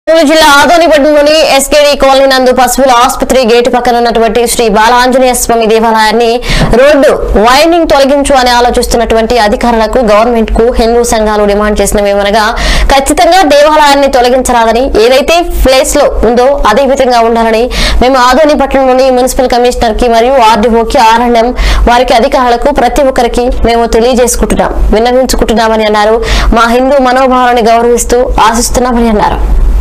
కర్నూలు జిల్లా ఆదోనిపట్నంలోని SKD colony నందు పశువుల ఆసుపత్రి గేటు పక్కన ఉన్నటువంటి శ్రీ బాలాంజనేయ స్వామి దేవాలయాన్ని రోడ్డు వైండింగ్ తొలగించు అని ఆలోచిస్తున్నటువంటి అధికారులకు గవర్నమెంట్ కు హిందూ సంఘాలు డిమాండ్ చేసినవేమనగా ఖచ్చితంగా దేవాలయాన్ని తొలగించరాదని ఏదైతే ప్లేస్ లో ఉందో అదే విధంగా ఉండాలని మేము ఆదోనిపట్నంలోని మున్సిపల్ కమిషనర్ కి మరియు ఆర్డీఓకి ఆర్ఎండ్ఎం వారికి అధికారులకు ప్రతి ఒక్కరికి మేము తెలియజేసుకుంటున్నాం విన్నవించుకుంటున్నామని అన్నారు మా హిందూ మనోభావాలను గౌరవిస్తూ ఆశిస్తున్నామని అన్నారు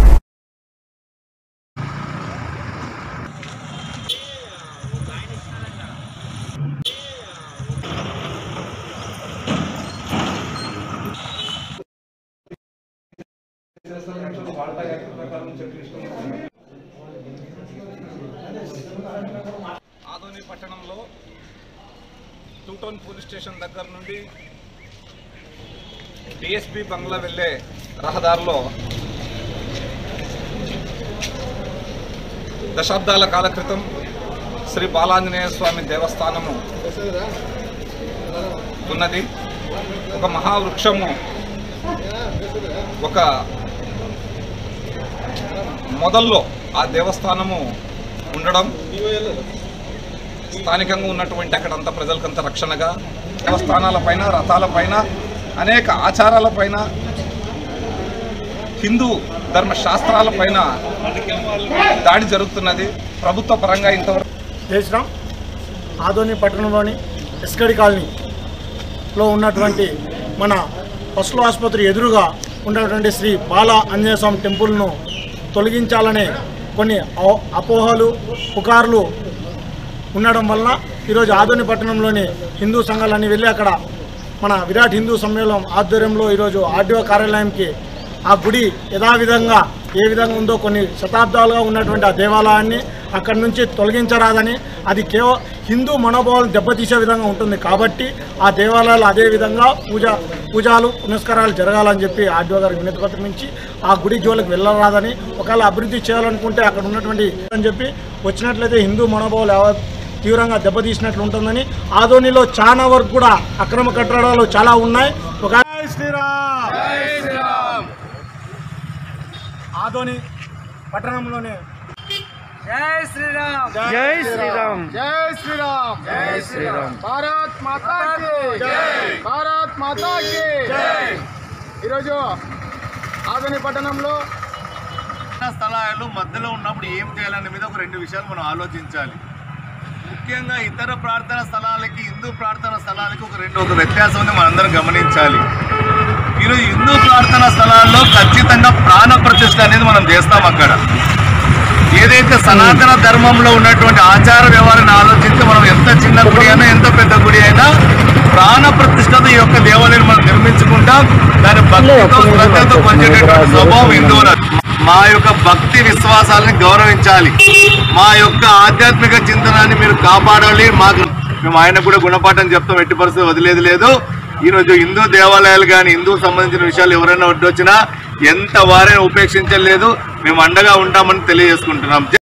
ఆదోని పట్టణంలో టూ టౌన్ పోలీస్ స్టేషన్ దగ్గర నుండి డిఎస్పి బంగ్లా వెళ్ళే రహదారిలో దశాబ్దాల కాల క్రితం శ్రీ బాలాంజనేయ స్వామి దేవస్థానము ఉన్నది ఒక మహావృక్షము ఒక మొదల్లో ఆ దేవస్థానము ఉండడం స్థానికంగా ఉన్నటువంటి అక్కడంతా ప్రజలకంతా రక్షణగా దేవస్థానాలపైన రథాలపైన అనేక ఆచారాలపైన హిందూ ధర్మ శాస్త్రాలపైన దాడి జరుగుతున్నది ప్రభుత్వ పరంగా ఇంతవరకు చేసినాం ఆదోని పట్టణంలోని ఎస్కడి కాలనీలో ఉన్నటువంటి మన పశువుల ఆసుపత్రి ఎదురుగా ఉన్నటువంటి శ్రీ బాల ఆంజనేయ స్వామి టెంపుల్ను తొలగించాలనే కొన్ని అవ- అపోహలు పుకార్లు ఉండడం వల్ల ఈరోజు ఆదోని పట్టణంలోని హిందూ సంఘాలన్నీ వెళ్ళి అక్కడ మన విరాట్ హిందూ సమ్మేళనం ఆధ్వర్యంలో ఈరోజు ఆర్డీఓ కార్యాలయంకి ఆ గుడి యథావిధంగా ఏ విధంగా ఉందో కొన్ని శతాబ్దాలుగా ఉన్నటువంటి ఆ దేవాలయాన్ని అక్కడి నుంచి తొలగించరాదని అది కేవలం హిందూ మనోభావాలు దెబ్బతీసే విధంగా ఉంటుంది కాబట్టి ఆ దేవాలయాలు అదే విధంగా పూజ పూజలు పునస్కారాలు జరగాలని చెప్పి ఆర్డీఓ గారికి వినతి పత్రం ఇచ్చి ఆ గుడి జోలికి వెళ్ళరాదని ఒకవేళ అభివృద్ధి చేయాలనుకుంటే అక్కడ ఉన్నటువంటి అని చెప్పి వచ్చినట్లయితే హిందూ మనోభావాలు యావత్ తీవ్రంగా దెబ్బతీసినట్లు ఉంటుందని ఆదోనిలో చాలా వరకు కూడా అక్రమ కట్టడాలు చాలా ఉన్నాయి ఒక శ్రీరామ్ ఆదోని పట్టణంలోనే జై శ్రీరామ్ జై శ్రీరామ్ జై శ్రీరామ్ జై శ్రీరామ్ భారత్ మాతా కి జై భారత్ మాతా కి జై ఈరోజు ఆదోని పట్టణంలో స్థలాలు మధ్యలో ఉన్నప్పుడు ఏం చేయాలనే మీద ఒక రెండు విషయాలు మనం ఆలోచించాలి ముఖ్యంగా ఇతర ప్రార్థన స్థలాలకి హిందూ ప్రార్థన స్థలాలకి ఒక రెండు ఒక వ్యత్యాసం ఉంది మనందరం గమనించాలి ఈరోజు హిందూ ప్రార్థన స్థలాల్లో ఖచ్చితంగా ప్రాణ ప్రతిష్ఠ అనేది మనం చేస్తాం అక్కడ ఏదైతే సనాతన ధర్మంలో ఉన్నటువంటి ఆచార వ్యవహారాన్ని ఆలోచించి మనం ఎంత చిన్న గుడి అయినా ఎంత పెద్ద గుడి అయినా ప్రాణ ప్రతిష్టత ఈ యొక్క దేవాలయం మనం నిర్మించుకుంటాం దాని భక్తితో శ్రద్ధతో పనిచేటటువంటి స్వభావం హిందువుల మా యొక్క భక్తి విశ్వాసాలని గౌరవించాలి మా యొక్క ఆధ్యాత్మిక చింతనాన్ని మీరు కాపాడాలి మాకు మేము ఆయన కూడా గుణపాఠం చెప్తాం ఎట్టి పరిస్థితి వదిలేదు లేదు ఈరోజు హిందూ దేవాలయాలు కానీ హిందూ సంబంధించిన విషయాలు ఎవరైనా అడ్డొచ్చినా ఎంత వారైనా ఉపేక్షించలేదు మేము అండగా ఉంటామని తెలియజేసుకుంటున్నాం